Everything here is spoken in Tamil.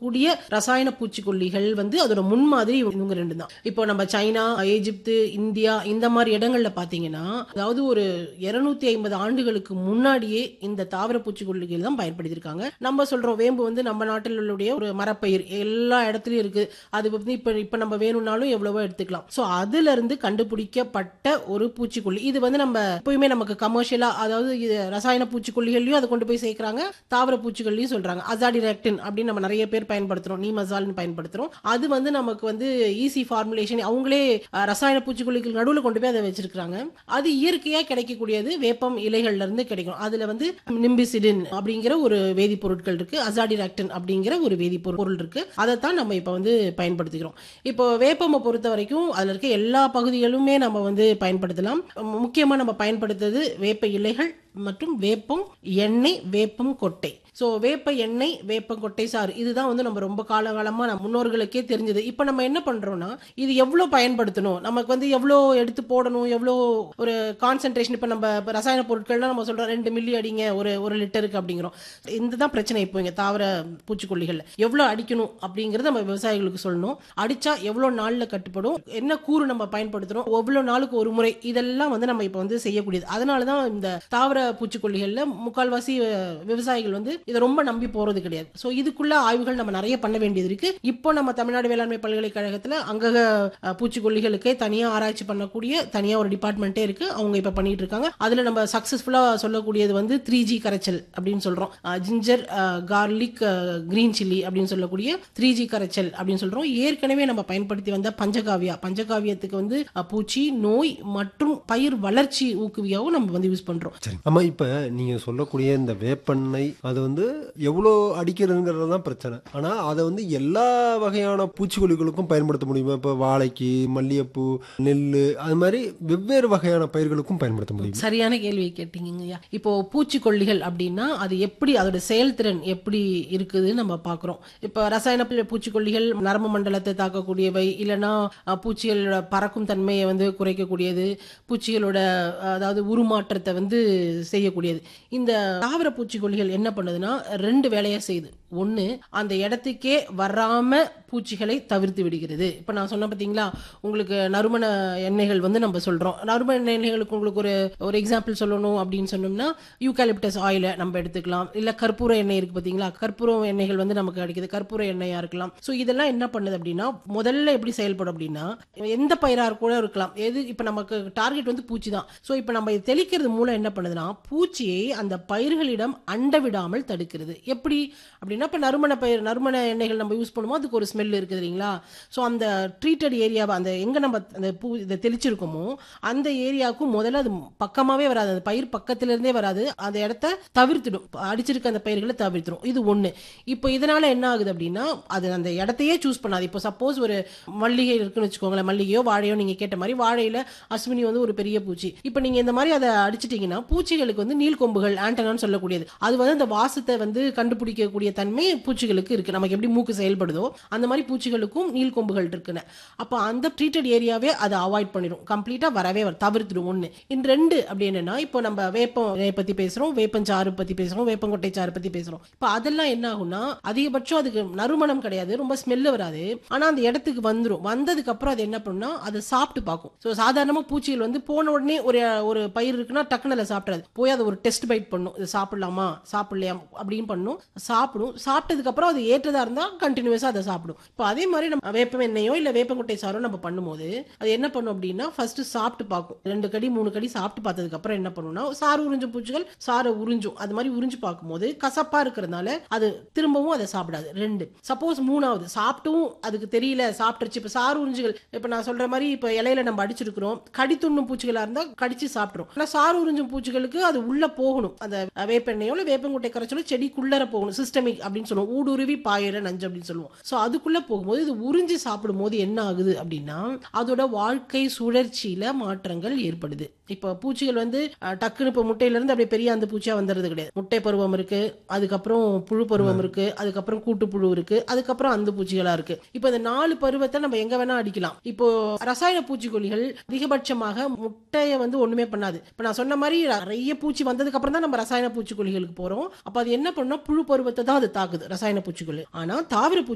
இருக்கக்கூடிய ரசாயன பூச்சிக்கொல்லிகள் வந்து அதோட முன்மாதிரி இவங்க ரெண்டு தான் இப்போ நம்ம சைனா எகிப்து இந்தியா இந்த மாதிரி இடங்கள்ல பாத்தீங்கன்னா அதாவது ஒரு இருநூத்தி ஐம்பது ஆண்டுகளுக்கு முன்னாடியே இந்த தாவர பூச்சிக்கொல்லிகள் தான் பயன்படுத்தியிருக்காங்க நம்ம சொல்றோம் வேம்பு வந்து நம்ம நாட்டில் உள்ள ஒரு மரப்பயிர் எல்லா இடத்துலயும் இருக்கு அது வந்து இப்ப இப்ப நம்ம வேணும்னாலும் எவ்வளவோ எடுத்துக்கலாம் சோ அதுல இருந்து கண்டுபிடிக்கப்பட்ட ஒரு பூச்சிக்கொல்லி இது வந்து நம்ம எப்பயுமே நமக்கு கமர்ஷியலா அதாவது இது ரசாயன பூச்சிக்கொல்லிகளையும் அதை கொண்டு போய் சேர்க்கறாங்க தாவர பூச்சிக்கொல்லியும் சொல்றாங்க அசாடிராக்டின் அப்படின்னு நம்ம நிறைய பேர் பயன்படுத்துறோம் நீமசால்னு பயன்படுத்துறோம் அது வந்து நமக்கு வந்து ஈஸி ஃபார்முலேஷன் அவங்களே அஹ், ரசாயன பூச்சிக்கொல்லிகள் நடுவுல கொண்டு போய் அதை வச்சிருக்காங்க அது இயற்கையா கிடைக்கக்கூடியது வேப்பம் இலைகள்ல இருந்து கிடைக்கும் அதுல வந்து நிம்பிசிடின் அப்படிங்கிற ஒரு வேதிப்பொருட்கள் இருக்கு அசாடிராக்டின் அப்படிங்கிற ஒரு வேதிப்பொருள் பொருள் இருக்கு அதைத்தான் நம்ம இப்ப வந்து பயன்படுத்திக்கிறோம் இப்போ வேப்பமை பொறுத்த வரைக்கும் அதுல இருக்க எல்லா பகுதிகளுமே நம்ம வந்து பயன்படுத்தலாம் மு- முக்கியமா நம்ம பயன்படுத்துறது வேப்ப இலைகள் மற்றும் வேப்பம் எண்ணெய் வேப்பம் கொட்டை ஸோ வேப்ப எண்ணெய் வேப்பம் கொட்டை சாறு இதுதான் வந்து நம்ம ரொம்ப காலகாலமா நம்ம முன்னோர்களுக்கே தெரிஞ்சது இப்போ நம்ம என்ன பண்றோம்னா இது எவ்வளோ பயன்படுத்தணும் நமக்கு வந்து எவ்வளோ எடுத்து போடணும் எவ்வளோ ஒரு கான்சென்ட்ரேஷன் இப்போ நம்ம இப்ப ரசாயன பொருட்கள்லாம் நம்ம சொல்றோம் ரெண்டு மில்லி அடிங்க ஒரு ஒரு லிட்டருக்கு அப்படிங்கிறோம் இதுதான் பிரச்சனை இப்போ இங்க தாவர பூச்சிக்கொல்லிகள் எவ்வளோ அடிக்கணும் அப்படிங்கறத நம்ம விவசாயிகளுக்கு சொல்லணும் அடிச்சா எவ்வளோ நாள்ல கட்டுப்படும் என்ன கூறு நம்ம பயன்படுத்துறோம் எவ்வளோ நாளுக்கு ஒரு முறை இதெல்லாம் வந்து நம்ம இப்போ வந்து செய்யக்கூடியது அதனால தான் இந்த தாவர பூச்சிக்கொல்லிகள்ல முக்கால்வாசி அஹ், விவசாயிகள் வந்து இதை ரொம்ப நம்பி போறது கிடையாது ஸோ இதுக்குள்ள ஆய்வுகள் நம்ம நிறைய பண்ண வேண்டியது இருக்கு இப்போ நம்ம தமிழ்நாடு வேளாண்மை பல்கலைக்கழகத்துல அங்கக அஹ், பூச்சிக்கொல்லிகளுக்கே தனியா ஆராய்ச்சி பண்ணக்கூடிய தனியா ஒரு டிபார்ட்மெண்ட்டே இருக்கு அவங்க இப்ப பண்ணிட்டு இருக்காங்க அதுல நம்ம சக்சஸ்ஃபுல்லா சொல்லக்கூடியது வந்து த்ரீ ஜி கரைச்சல் அப்படின்னு சொல்றோம் ஜிஞ்சர் கார்லிக் கிரீன் சில்லி அப்படின்னு சொல்லக்கூடிய த்ரீ ஜி கரைச்சல் அப்படின்னு சொல்றோம் ஏற்கனவே நம்ம பயன்படுத்தி வந்த பஞ்சகாவியா பஞ்சகாவியத்துக்கு வந்து அஹ், பூச்சி நோய் மற்றும் பயிர் வளர்ச்சி ஊக்குவியாவும் நம்ம வந்து யூஸ் பண்றோம் சரி ஆமா இப்ப நீங்க சொல்லக்கூடிய இந்த வேப்பெண்ணெய் அது வந்து எவ்வளோ அடிக்கிறதுங்கிறது தான் பிரச்சனை ஆனா அதை வந்து எல்லா வகையான பூச்சிக்கொல்லிகளுக்கும் பயன்படுத்த முடியுமா இப்ப வாழைக்கு மல்லிகைப்பூ நெல் அது மாதிரி வெவ்வேறு வகையான பயிர்களுக்கும் பயன்படுத்த முடியும் சரியான கேள்வியை கேட்டீங்கய்யா இப்போ பூச்சிக்கொல்லிகள் அப்படின்னா அது எப்படி அதோட செயல்திறன் எப்படி இருக்குதுன்னு நம்ம பார்க்குறோம் இப்போ ரசாயன பூ- பூச்சிக்கொல்லிகள் நரம்பு மண்டலத்தை தாக்கக்கூடியவை இல்லைன்னா அஹ், பூச்சிகளோட பறக்கும் தன்மையை வந்து குறைக்கக்கூடியது பூச்சிகளோட அஹ், அதாவது உருமாற்றத்தை வந்து செய்யக்கூடியது இந்த தாவர பூச்சிக்கொல்லிகள் என்ன பண்ணுதுன்னா ரெண்டு வேலையை செய்யுது ஒன்று அந்த இடத்துக்கே வராம பூச்சிகளை தவிர்த்து விடுகிறது இப்போ நான் சொன்ன பார்த்தீங்களா உங்களுக்கு நறுமண எண்ணெய்கள் வந்து நம்ம சொல்றோம் நறுமண எண்ணெய்களுக்கு உங்களுக்கு ஒரு ஒரு எக்ஸாம்பிள் சொல்லணும் அப்படின்னு சொன்னோம்னா யூகாலிப்டஸ் ஆயிலை நம்ம எடுத்துக்கலாம் இல்ல கற்பூர எண்ணெய் இருக்கு பாத்தீங்களா கற்பூர எண்ணெய்கள் வந்து நமக்கு கிடைக்குது கற்பூர எண்ணெயா இருக்கலாம் ஸோ இதெல்லாம் என்ன பண்ணுது அப்படின்னா முதல்ல எப்படி செயல்படும் அப்படின்னா எந்த பயிரா கூட இருக்கலாம் எது இப்போ நமக்கு டார்கெட் வந்து பூச்சி தான் ஸோ இப்போ நம்ம இது தெளிக்கிறது மூலம் என்ன பண்ணுதுன்னா பூச்சியை அந்த பயிர்களிடம் அண்ட விடாமல் தடுக்கிறது எப்படி அப்படின்னா இப்போ நறுமண பயிர் நறுமண எண்ணெய்கள் நம்ம யூஸ் பண்ணும்போது அதுக்கு ஒரு ஸ்மெல் இருக்குது இல்லைங்களா ஸோ அந்த ட்ரீட்டட் ஏரியாவை அந்த எங்கே நம்ம அந்த பூ இதை தெளிச்சிருக்கோமோ அந்த ஏரியாவுக்கு முதல்ல அது பக்கமாவே வராது அந்த பயிர் பக்கத்துல இருந்தே வராது அந்த இடத்த தவிர்த்திடும் அடிச்சிருக்க அந்த பயிர்களை தவிர்த்திடும் இது ஒண்ணு இப்போ இதனால என்ன ஆகுது அப்படின்னா அது அந்த இடத்தையே சூஸ் பண்ணாது இப்போ சப்போஸ் ஒரு மல்லிகை இருக்குன்னு வச்சுக்கோங்களேன் மல்லிகையோ வாழையோ நீங்க கேட்ட மாதிரி வாழையில அஸ்வினி வந்து ஒரு பெரிய பூச்சி இப்போ நீங்க இந்த மாதிரி அதை அடிச்சிட்டீங்கன்னா பூச்சிகளுக்கு வந்து நீள்கொம்புகள் ஆண்டனான்னு சொல்லக்கூடியது அது வந்து அந்த வாசத்தை வந்து கண்டுபிடிக்கக்கூடிய தன்மை பூச்சிகளுக்கு இருக்கு நமக்கு எப்படி மூக்கு செயல்படுதோ அந்த மாதிரி பூச்சிகளுக்கும் நீள்கொம்புகள் இருக்குன்னு அப்போ அந்த ட்ரீட்டட் ஏரியாவே அதை அவாய்ட் பண்ணிடும் கம்ப்ளீட்டா வரவே வர தவிர்த்துடும் ஒண்ணு இந்த ரெண்டு அப்படி என்னன்னா இப்போ நம்ம வேப்பம் இலையை பத்தி பேசுறோம் வேப்பஞ்சாறு பத்தி பேசுறோம் வேப்பங்கொட்டை சாறு பத்தி பேசுறோம் இப்போ அதெல்லாம் என்ன ஆகும்னா அதிகபட்சம் அதுக்கு நறுமணம் கிடையாது ரொம்ப ஸ்மெல்லு வராது ஆனா அந்த இடத்துக்கு வந்துரும் வந்ததுக்கு அப்புறம் அது என்ன பண்ணும்னா அதை சாப்பிட்டு பார்க்கும் ஸோ சாதாரணமா பூச்சிகள் வந்து போன உடனே ஒரு ஒரு பயிர் இருக்குன்னா டக்குனு அதை சாப்பிடாது போய் அதை ஒரு டெஸ்ட் பைட் பண்ணும் இது சாப்பிடலாமா சாப்பிடலையா அப்படின்னு பண்ணும் சாப்பிடும் சாப்பிட்டதுக்கு அப்புறம் அது ஏற்றதா இருந்தா கண்டினியூஸா அதை சாப்பிடும் இப்போ அதே மாதிரி நம்ம வேப்பம் எண்ணெயோ இல்ல வேப்பங்குட்டை சாரோ நம்ம பண்ணும்போது அது என்ன பண்ணும் அப்படின்னா ஃபர்ஸ்ட் சாப்பிட்டு பார்க்கும் ரெண்டு கடி மூணு கடி சாப்பிட்டு பார்த்ததுக்கு அப்புறம் என்ன பண்ணும்னா சாறு உறிஞ்சும் பூச்சிகள் சாரை உறிஞ்சும் அது மாதிரி உறிஞ்சு பார்க்கும்போது கசப்பா இருக்கிறதுனால அது திரும்பவும் அதை சாப்பிடாது ரெண்டு சப்போஸ் மூணாவது சாப்பிட்டும் அதுக்கு தெரியல சாப்பிட்டுருச்சு இப்ப சாறு உறிஞ்சுகள் இப்ப நான் சொல்ற மாதிரி இப்ப இலையில நம்ம அடிச்சிருக்கிறோம் கடித்துண்ணும் பூச்சிகளா இருந்தா கடிச்சு சாப்பிட்ரும் ஆனா சாறு உறிஞ்சும் பூச்சிகளுக்கு அது உள்ள போகணும் அந்த வேப்பெண்ணெயோ இல்ல வேப்பங்குட்டை கரைச்சலோ செடிக்குள்ளர போகணும் சிஸ்டமிக் அப்படின்னு சொல்லுவோம் ஊடுருவி பாயிர நஞ்சு அப்படின்னு சொல்லுவோம் சோ அதுக்குள்ள போகும்போது இது உறிஞ்சி சாப்பிடும் போது என்ன ஆகுது அப்படின்னா அதோட வாழ்க்கை சுழற்சியில மாற்றங்கள் ஏற்படுது இப்போ பூச்சிகள் வந்து அஹ், டக்குன்னு இப்போ முட்டையில இருந்து அப்படியே பெரிய அந்த பூச்சியா வந்துடுறது கிடையாது முட்டை பருவம் இருக்கு அதுக்கப்புறம் புழு பருவம் இருக்கு அதுக்கப்புறம் கூட்டுப்புழு இருக்கு அதுக்கப்புறம் அந்த பூச்சிகளா இருக்கு இப்போ இந்த நாலு பருவத்தை நம்ம எங்க வேணா அடிக்கலாம் இப்போ ரசாயன பூச்சிக்கொல்லிகள் அதிகபட்சமாக முட்டையை வந்து ஒண்ணுமே பண்ணாது இப்போ நான் சொன்ன மாதிரி நிறைய பூச்சி வந்ததுக்கு அப்புறம் தான் நம்ம ரசாயன பூச்சிக்கொல்லிகளுக்கு போறோம் அப்ப அது என்ன பண்ணா புழு பருவத்தை தான் அது தாக்குது ரசாயன பூச்சிக்கொல்லி ஆனா தாவர பூச்சி